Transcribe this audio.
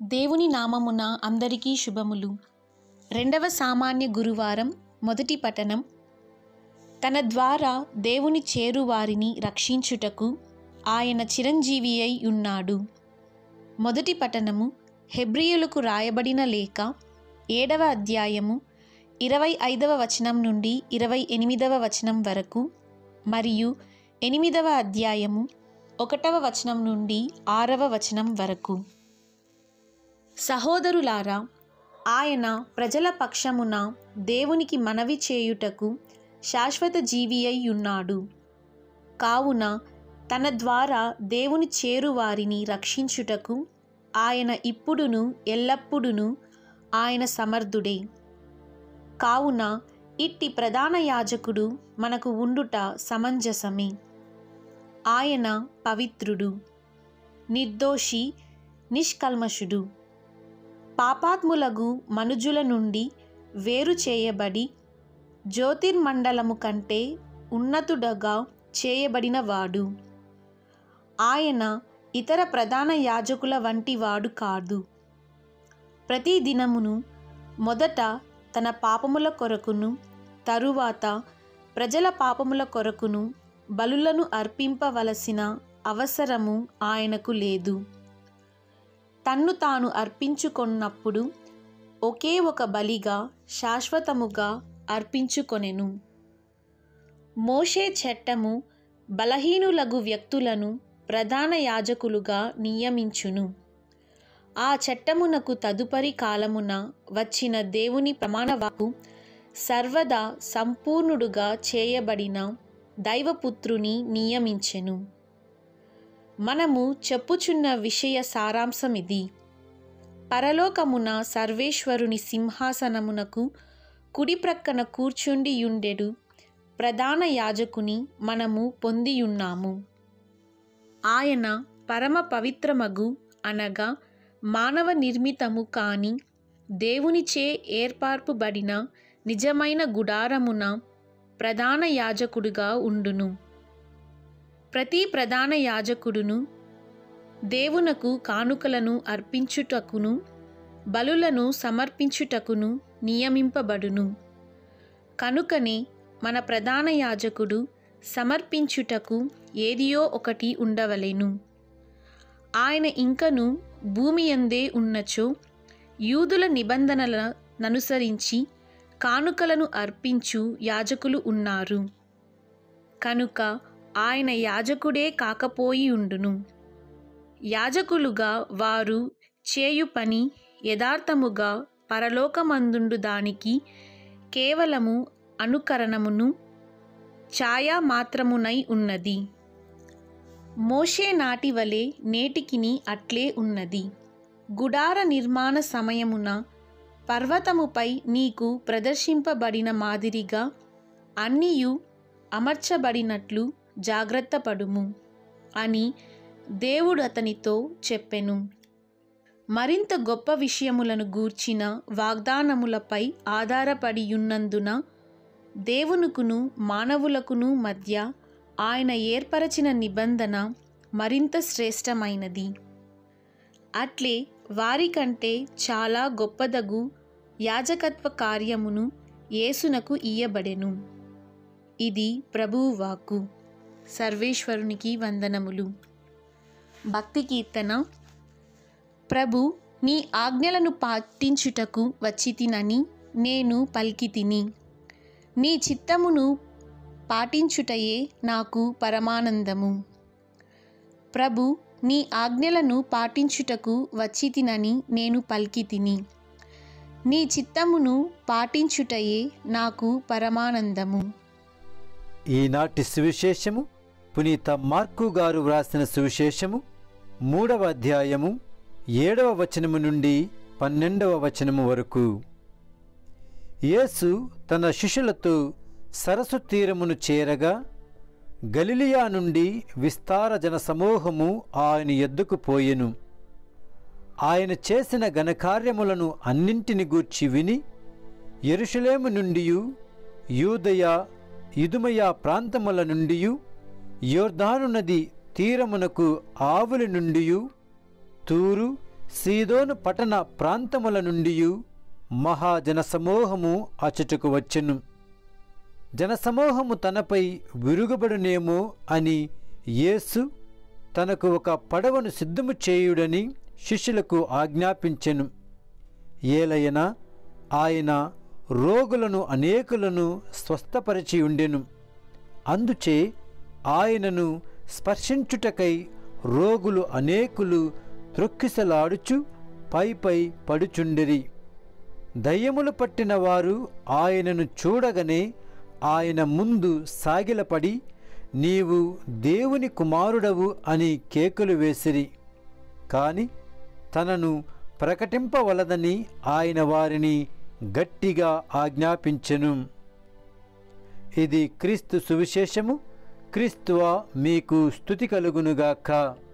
దేవుని నామమున అందరికీ శుభములు రెండవ సామాన్య గురువారం మొదటి పఠనం తన ద్వారా దేవుని చేరువారిని రక్షించుటకు ఆయన చిరంజీవి అయి ఉన్నాడు మొదటి పఠనము హెబ్రియులకు రాయబడిన లేఖ ఏడవ అధ్యాయము ఇరవై ఐదవ వచనం నుండి ఇరవై ఎనిమిదవ వచనం వరకు మరియు ఎనిమిదవ అధ్యాయము ఒకటవ వచనం నుండి ఆరవ వచనం వరకు సహోదరులారా ఆయన ప్రజల పక్షమున దేవునికి మనవి చేయుటకు శాశ్వత జీవి అయి ఉన్నాడు కావున తన ద్వారా దేవుని చేరువారిని రక్షించుటకు ఆయన ఇప్పుడును ఎల్లప్పుడును ఆయన సమర్థుడే కావున ఇట్టి ప్రధాన యాజకుడు మనకు ఉండుట సమంజసమే ఆయన పవిత్రుడు నిర్దోషి నిష్కల్మషుడు పాపాత్ములగు మనుజుల నుండి వేరు చేయబడి జ్యోతిర్మండలము కంటే ఉన్నతుడగా చేయబడినవాడు ఆయన ఇతర ప్రధాన యాజకుల వంటి వాడు కాదు ప్రతి దినమును మొదట తన పాపముల కొరకును తరువాత ప్రజల పాపముల కొరకును బలులను అర్పింపవలసిన అవసరము ఆయనకు లేదు తన్ను తాను అర్పించుకొన్నప్పుడు ఒకే ఒక బలిగా శాశ్వతముగా అర్పించుకొనెను మోషే చట్టము బలహీనులగు వ్యక్తులను ప్రధాన యాజకులుగా నియమించును ఆ చట్టమునకు తదుపరి కాలమున వచ్చిన దేవుని ప్రమాణవాకు సర్వదా సంపూర్ణుడుగా చేయబడిన దైవపుత్రుని నియమించెను మనము చెప్పుచున్న విషయ సారాంశమిది పరలోకమున సర్వేశ్వరుని సింహాసనమునకు కుడి ప్రక్కన కూర్చుండియుండెడు ప్రధాన యాజకుని మనము పొందియున్నాము ఆయన పరమ పవిత్రమగు అనగా మానవ నిర్మితము కాని దేవునిచే ఏర్పార్పుబడిన నిజమైన గుడారమున ప్రధాన యాజకుడుగా ఉండును ప్రతి ప్రధాన యాజకుడును దేవునకు కానుకలను అర్పించుటకును బలులను సమర్పించుటకును నియమింపబడును కనుకనే మన ప్రధాన యాజకుడు సమర్పించుటకు ఏదియో ఒకటి ఉండవలెను ఆయన ఇంకను భూమి అందే ఉన్నచో యూదుల నిబంధనలననుసరించి కానుకలను అర్పించు యాజకులు ఉన్నారు కనుక ఆయన యాజకుడే కాకపోయి ఉండును యాజకులుగా వారు చేయు పని యథార్థముగా పరలోకమందుండు దానికి కేవలము అనుకరణమును ఛాయా మాత్రమునై ఉన్నది మోషే నాటి వలె నేటికిని అట్లే ఉన్నది గుడార నిర్మాణ సమయమున పర్వతముపై నీకు ప్రదర్శింపబడిన మాదిరిగా అన్నియు అమర్చబడినట్లు జాగ్రత్తపడుము అని దేవుడు అతనితో చెప్పెను మరింత గొప్ప విషయములను గూర్చిన వాగ్దానములపై ఆధారపడి ఉన్నందున దేవునుకును మానవులకును మధ్య ఆయన ఏర్పరచిన నిబంధన మరింత శ్రేష్టమైనది అట్లే వారికంటే చాలా గొప్పదగు యాజకత్వ కార్యమును యేసునకు ఇయ్యబడెను ఇది ప్రభువు వాక్కు సర్వేశ్వరునికి వందనములు భక్తి కీర్తన ప్రభు నీ ఆజ్ఞలను పాటించుటకు వచ్చితినని నేను పలికితిని నీ చిత్తమును పాటించుటయే నాకు పరమానందము ప్రభు నీ ఆజ్ఞలను పాటించుటకు వచ్చితినని నేను పలికితిని నీ చిత్తమును పాటించుటయే నాకు పరమానందము ఈనాటి సువిశేషము పునీత మార్కు గారు వ్రాసిన సువిశేషము మూడవ అధ్యాయము ఏడవ వచనము నుండి పన్నెండవ వచనము వరకు యేసు తన శిష్యులతో సరస్సు తీరమును చేరగా గలిలియా నుండి విస్తార జన సమూహము ఆయన ఎద్దుకు పోయెను ఆయన చేసిన ఘనకార్యములను అన్నింటిని గూర్చి విని ఎరుషలేము నుండి యూదయ ఇదుమయ ప్రాంతముల నుండి యోర్ధాను నది తీరమునకు ఆవుల నుండి తూరు సీదోను పట్టణ ప్రాంతముల నుండి మహాజనసమూహము అచటకు వచ్చెను జనసమూహము తనపై విరుగుబడునేమో అని యేసు తనకు ఒక పడవను సిద్ధము చేయుడని శిష్యులకు ఆజ్ఞాపించెను ఏలయన ఆయన రోగులను అనేకులను స్వస్థపరిచి ఉండెను అందుచే ఆయనను స్పర్శించుటకై రోగులు అనేకులు త్రొక్కిసలాడుచు పై పై పడుచుండిరి దయ్యములు పట్టిన వారు ఆయనను చూడగనే ఆయన ముందు సాగిలపడి నీవు దేవుని కుమారుడవు అని కేకులు వేసిరి కాని తనను ప్రకటింపవలదని ఆయన వారిని గట్టిగా ఆజ్ఞాపించెను ఇది క్రీస్తు సువిశేషము క్రీస్తువా మీకు స్థుతి కలుగునుగాక